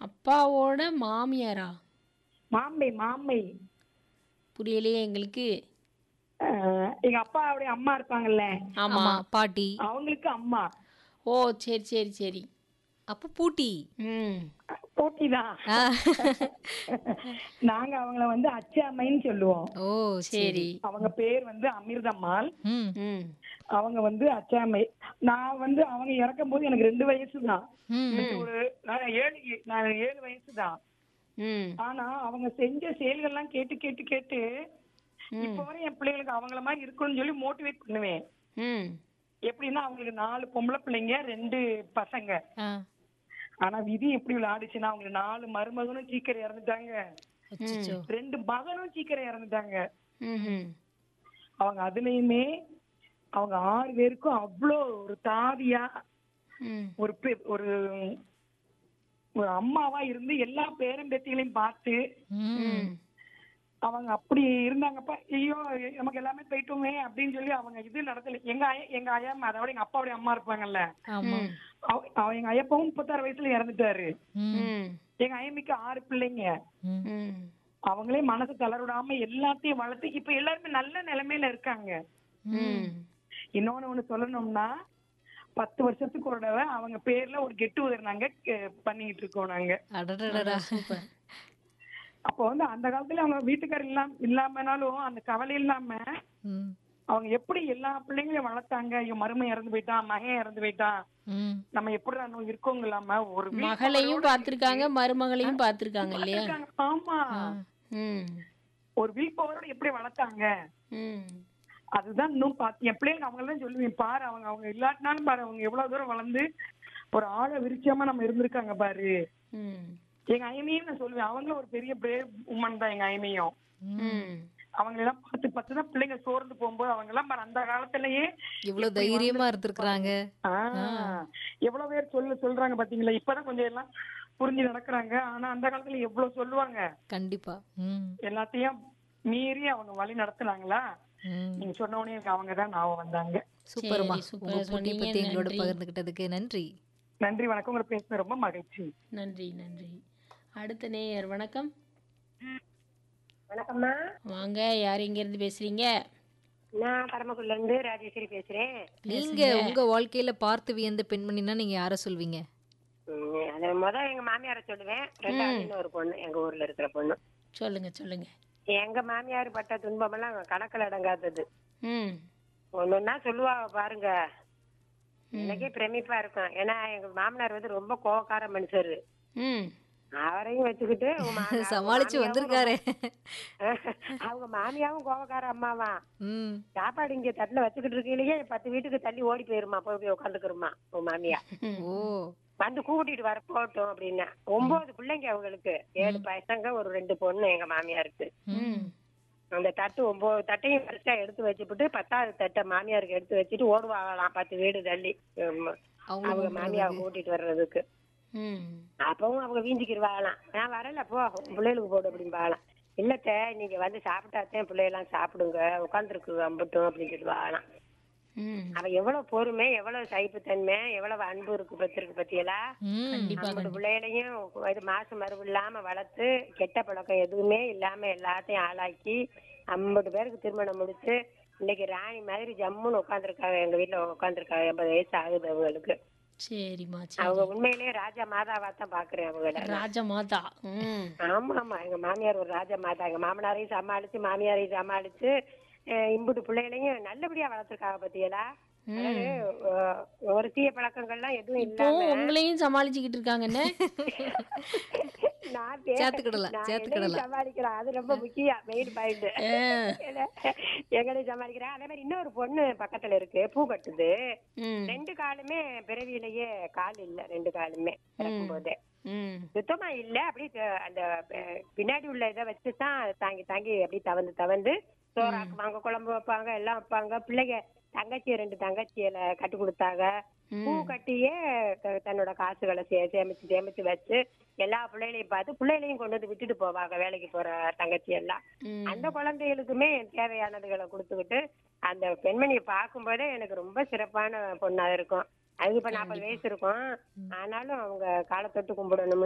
அப்பாவோட மாமியாரா மாம்பை மாம்பை புரியலையே எங்களுக்கு அஹ், எங்க அப்பாவுடைய அம்மா இருப்பாங்கல்ல ஆமா ஆமா பாட்டி அவங்களுக்கு அம்மா ஓ சரி சரி சரி அப்ப பூட்டி ம் போட்டிதான் ஆ. நாங்க அவங்கள வந்து அச்சாமைன்னு சொல்லுவோம் ஓ சரி சரி அவங்க பேர் வந்து அமிர்தம்மாள் ம் ம் அவங்க வந்து அச்சாமை நான் வந்து அவங்க இறக்கும் போது எனக்கு ரெண்டு வயசு தான் ம் ஒரு நான் ஏழு நான் ஏழு வயசு தான் ம் ஆனா அவங்க செஞ்ச செயல்கள்லாம் கேட்டு கேட்டு கேட்டு இப்ப வரை என் பிள்ளைகளுக்கு அவங்கள மாதிரி இருக்கணும்னு சொல்லி மோட்டிவேட் பண்ணுவேன் ம் எப்படின்னா அவங்களுக்கு நாலு பொம்பளை பிள்ளைங்க ரெண்டு பசங்க ஆ. ஆனா விதி எப்படி விளையாடுச்சுன்னா அவங்களுக்கு நாலு மருமகனும் சீக்கிரம் இறந்துட்டாங்க அச்சச்சோ. ரெண்டு மகனும் சீக்கிரம் இறந்துட்டாங்க ம் அவங்க அதுலயுமே அவங்க ஆறு பேருக்கும் அவ்வளோ ஒரு தாதியா ம் ஒரு பெ- ஒரு ஒரு அம்மாவா இருந்து எல்லா பேரன் பேத்திகளையும் பார்த்து ம் அவங்க அப்படி இருந்தாங்கப்பா ஐயோ நமக்கு எல்லாமே போயிட்டோமே அப்படின்னு சொல்லி அவங்க இது நடத்தல எங்க ஐயா எங்க ஐயா அதோட எங்க அப்பாவுடைய அம்மா இருப்பாங்கல்ல ஆமா அவ- அவ எங்க ஐயப்பாவும் முப்பத்தாறு வயசுல இறந்துட்டாரு ம் ம் எங்க ஐயமிக்கு ஆறு பிள்ளைங்க ம் ம் அவங்களே மனசு தளர்விடாம எல்லாத்தையும் வளர்த்து இப்ப எல்லாருமே நல்ல நிலைமையில இருக்காங்க ம் இன்னொன்னு ஒண்ணு சொல்லணும்னா பத்து வருஷத்துக்கு ஒரு தடவை அவங்க பேர்ல ஒரு கெட்டு உதர் நாங்க கே- பண்ணிக்கிட்டு இருக்கோம் நாங்க அடடடடா சூப்பர் அப்போ வந்து அந்த காலத்துல அவங்க வீட்டுக்காரர் இல்லாம இல்லாமனாலும் அந்த கவலை இல்லாம ம் அவங்க எப்படி எல்லா பிள்ளைங்களையும் வளர்த்தாங்க ஐயோ மருமன் இறந்து போயிட்டான் மகன் இறந்து போயிட்டான் ம் நம்ம எப்படி நம்ம இருக்கோங்க இல்லாம ஒரு வீட்டு மகளையும் பார்த்திருக்காங்க மருமகளையும் பார்த்திருக்காங்க இல்லையா இருக்காங்க. ஆமா ம் ஒரு வீல் பவரோட எப்படி வளர்த்தாங்க ம் அதுதான் இன்னும் பாத்து என் பிள்ளைங்க அவங்கள தான் சொல்லுவேன் பாரு அவங்க அவங்க இல்லாட்டினாலும் பாரு அவங்க எவ்வளவு தூரம் வளர்ந்து ஒரு ஆழ விருட்சமா நம்ம இருந்திருக்காங்க பாரு ம் எங்க ஐமையும் நான் சொல்லுவேன் அவங்களும் ஒரு பெரிய பிரேவ் உமன் தான் எங்க ஐமையும் ம் அவங்க எல்லாம் பார்த்து பார்த்து தான் பிள்ளைங்க சோர்ந்து போகும்போது அவங்க எல்லாம் பாரு அந்த காலத்திலேயே இவ்வளவு தைரியமா இருந்திருக்கிறாங்க ஆஹ் எவ்வளவு பேர் சொல்ல சொல்றாங்க பாத்தீங்களா இப்பதான் கொஞ்சம் எல்லாம் புரிஞ்சு நடக்கிறாங்க ஆனா அந்த காலத்துல எவ்வளவு சொல்லுவாங்க கண்டிப்பா ம் எல்லாத்தையும் மீறி அவங்க வழி நடத்துனாங்களா ம் நீங்க சொன்ன உடனே எனக்கு அவங்க தான் ஞாபகம் வந்தாங்க சூப்பர்மா சரி, உங்க சூப்பரா பூட்டி சொன்னீங்க. பத்தி எங்களோட நன்றி. பகிர்ந்துகிட்டதுக்கு நன்றி நன்றி வணக்கம் உங்களை பேசுன ரொம்ப மகிழ்ச்சி நன்றி நன்றி அடுத்த நேயர் வணக்கம் வணக்கம்மா வாங்க யார் எங்க இருந்து பேசுறீங்க நான் பரமக்குடில இருந்து ராஜேஸ்வரி பேசுறேன் நீங்க உங்க வாழ்க்கையில பார்த்து வியந்த பெண்மணினா நீங்க யார சொல்வீங்க ம், அது முத எங்க மாமியாரை சொல்லுவேன் ரெண்டாவது இன்னொரு பொண்ணு எங்க ஊர்ல இருக்கிற பொண்ணு சொல்லுங்க சொல்லுங்க எங்க மாமியார் பட்ட துன்பமெல்லாம் கணக்கில் அடங்காதது ம் ஒன்னொன்னா சொல்லுவா பாருங்க எனக்கே பிரமிப்பா இருக்கும் ஏன்னா எங்க மாமனார் வந்து ரொம்ப கோவக்கார மனுஷரு ம் அவரையும் வச்சுக்கிட்டு உங்க மா- அவங்க சமாளிச்சு மாமியாவும் வந்திருக்காரு ரொம்ப- அவங்க மாமியாவும் கோவக்கார அம்மாவா ம் சாப்பாடு இங்க தட்டுல வச்சுக்கிட்டு இருக்கீங்களே பத்து வீட்டுக்கு தள்ளி ஓடி போயிருமா போய் போய் உட்காந்துக்கிறோமா உங்க மாமியா ஓ வந்து கூட்டிட்டு வர போகட்டும் அப்படின்னா ஒன்பது பிள்ளைங்க அவங்களுக்கு ஏழு பசங்க ஒரு ரெண்டு பொண்ணு எங்க மாமியாருக்கு ம் அந்த தட்டு ஒன்பது தட்டையும் வரிசையா எடுத்து வச்சுப்புட்டு பத்தாவது தட்டை மாமியாருக்கு எடுத்து வச்சுட்டு ஓடுவாங்களாம் பத்து வீடு தள்ளி உம், அவங்களும் அவங்க மாமியாவை கூட்டிட்டு வர்றதுக்கு ம் அப்பவும் அவங்க வீஞ்சிக்கிடுவாங்களாம் நான் வரல போ உன் பிள்ளைகளுக்கு போடு அப்படிம்பாங்களாம் இல்லத்த நீங்க வந்து சாப்பிட்டாத்தான் பிள்ளையெல்லாம் சாப்பிடுங்க உட்காந்துருக்கு அம்பட்டும் அப்படின்னு சொல்லுவாங்களாம் ம் அவ எவ்வளவு பொறுமை எவ்வளவு சகிப்புத்தன்மை எவ்வளவு அன்பு இருக்கு பத்திருக்கு பத்தியெல்லாம் ம் கண்டிப்பா நம்ம பிள்ளைகளையும் இது மாசு மரபு இல்லாம வளர்த்து கெட்ட பழக்கம் எதுவுமே இல்லாம எல்லாத்தையும் ஆளாக்கி ஐம்பது பேருக்கு திருமணம் முடிச்சு இன்னைக்கு ராணி மாதிரி ஜம்முன்னு உட்காந்துருக்காங்க எங்க வீட்டுல உட்காந்துருக்காங்க எண்பது வயசு ஆகுது அவங்களுக்கு சரிம்மா சரி அவங்க உண்மையிலேயே ராஜா மாதாவா தான் பாக்குறேன் அவங்கள ராஜ மாதா ம் ஆமா ஆமா எங்க மாமியார் ஒரு ராஜா மாதா எங்க மாமனாரையும் சமாளிச்சு மாமியாரையும் சமாளிச்சு அஹ் இம்புட்டு பிள்ளைகளையும் நல்லபடியா வளர்த்துருக்காங்க பத்தியலா அதாவது, அஹ், ஒரு தீய பழக்கங்கள்லாம் எதுவும் இப்போ இல்லாம உங்களையும் சமாளிச்சுக்கிட்டு இருக்காங்கன்னு நான் பே- சேர்த்துக்கிடலாம், நான் சேர்த்துக்கிடலாம். என்னையும் சமாளிக்கிறேன் அது ரொம்ப முக்கியம் மெயின் பாயிண்ட் ஆ. எங்களையும் சமாளிக்கிறேன் அதே மாதிரி இன்னொரு பொண்ணு பக்கத்துல இருக்கு பூ கட்டுது ம் ரெண்டு காலுமே பிறவியிலேயே கால் இல்ல ரெண்டு காலுமே பிறக்கும் போதே ம் சுத்தமா இல்ல அப்படியே த- அந்த அஹ், பின்னாடி உள்ள இதை வச்சு தான் தாங்கி தாங்கி அப்படியே தவந்து தவந்து சோறாக்குவாங்க குழம்பு வைப்பாங்க எல்லாம் வைப்பாங்க பிள்ளைங்க தங்கச்சி ரெண்டு தங்கச்சியில கட்டி கொடுத்தாங்க பூ கட்டியே த- தன்னோட காசுகளை சே- சேமிச்சு சேமிச்சு வச்சு எல்லா பிள்ளைகளையும் பார்த்து பிள்ளைகளையும் கொண்டு வந்து விட்டுட்டு போவாங்க வேலைக்கு போற தங்கச்சி எல்லாம் ம். அந்த குழந்தைகளுக்குமே தேவையானதுகளை கொடுத்துக்கிட்டு அந்த பெண்மணியை பார்க்கும்போதே எனக்கு ரொம்ப சிறப்பான பொண்ணா இருக்கும் அதுக்கு இப்ப நாற்பது வயசு இருக்கும் ஆனாலும் அவங்க காலத்தொட்டு கும்பிடணும்